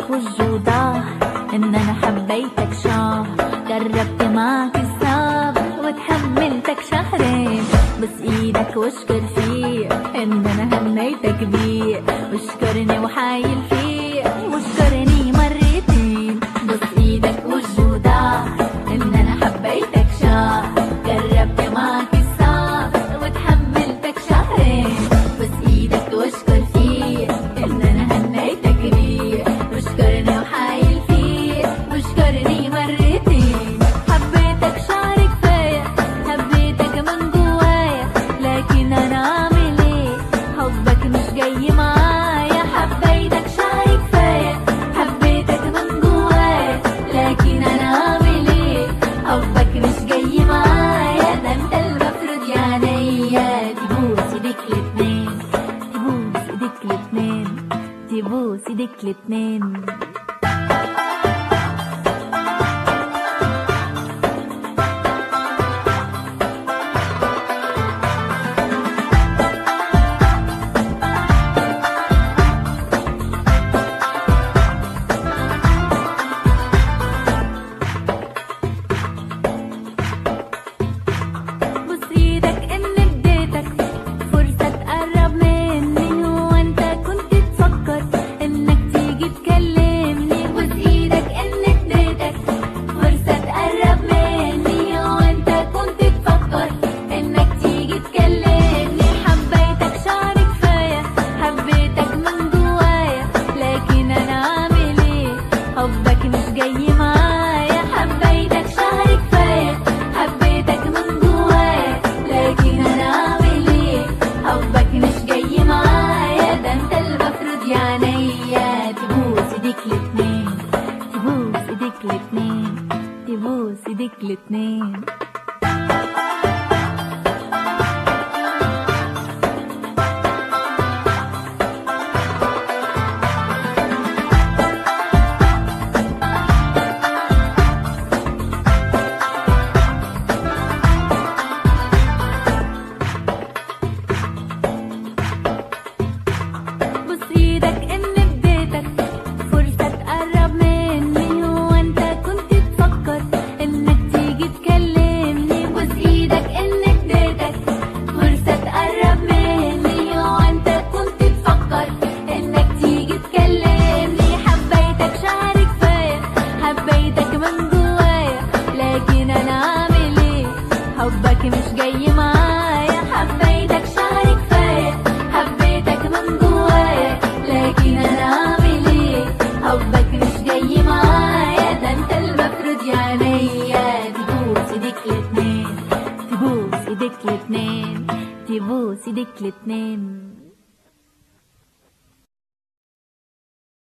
ايدك والجوضة ان انا حبيتك شهر جربت معك الصعب وتحملتك شهرين بس ايدك واشكر فيه ان انا هنيتك بيه واشكرني وحايل فيه واشكرني مرتين بس ايدك والجوضة ان انا حبيتك شهر جربت معك الصعب وتحملتك شهرين بس ايدك واشكر فيه ان انا هنيتك بيه واشكرني وحايل فيه واشكرني مرتين حبيتك شعر كفاية حبيتك من جوايا لكن انا اعمل ايه حبك مش جاي معايا حبيتك شعر كفاية حبيتك من جوايا لكن انا اعمل ايه حبك مش جاي معايا ده انت المفروض يا عينيا تبوس ايديك الاتنين تبوس ايديك الاتنين تبوس ايديك الاتنين بص ايدك ان اديتك فرصة تقرب مني وانت كنت تفكر انك تيجي تكلمني بص ايدك ان اديتك فرصة تقرب مني وانت كنت تفكر انك تيجي تكلمني حبيتك شعر كفاية حبيتك من جوايا لكن انا اعمل ايه حبك مش جاي معايا حبيتك شعر كفاية حبيتك من جوايا لكن انا اعمل ايه حبك مش جاي معايا ده انت المفروض يا عينيا تبوس ايديك الاتنين تبوس ايديك الاتنين تبوس ايديك الاتنين بص ايدك ان اديتك فرصة تقرب مني وانت كنت تفكر انك تيجي تكلمني بص ايدك ان اديتك فرصة تقرب مني وانت كنت تفكر انك تيجي تكلمني حبيتك شعر كفاية حبيتك من جوايا لكن انا اعمل ايه حبك مش جاي معايا حبيتك شعر كفاية حبيتك من جوايا لكن انا اعمل ايه حبك مش جاي معايا ده انت المفروض يا عينيا تبوس ايديك الاتنين تبوس ايديك الاتنين تبوس ايديك الاتنين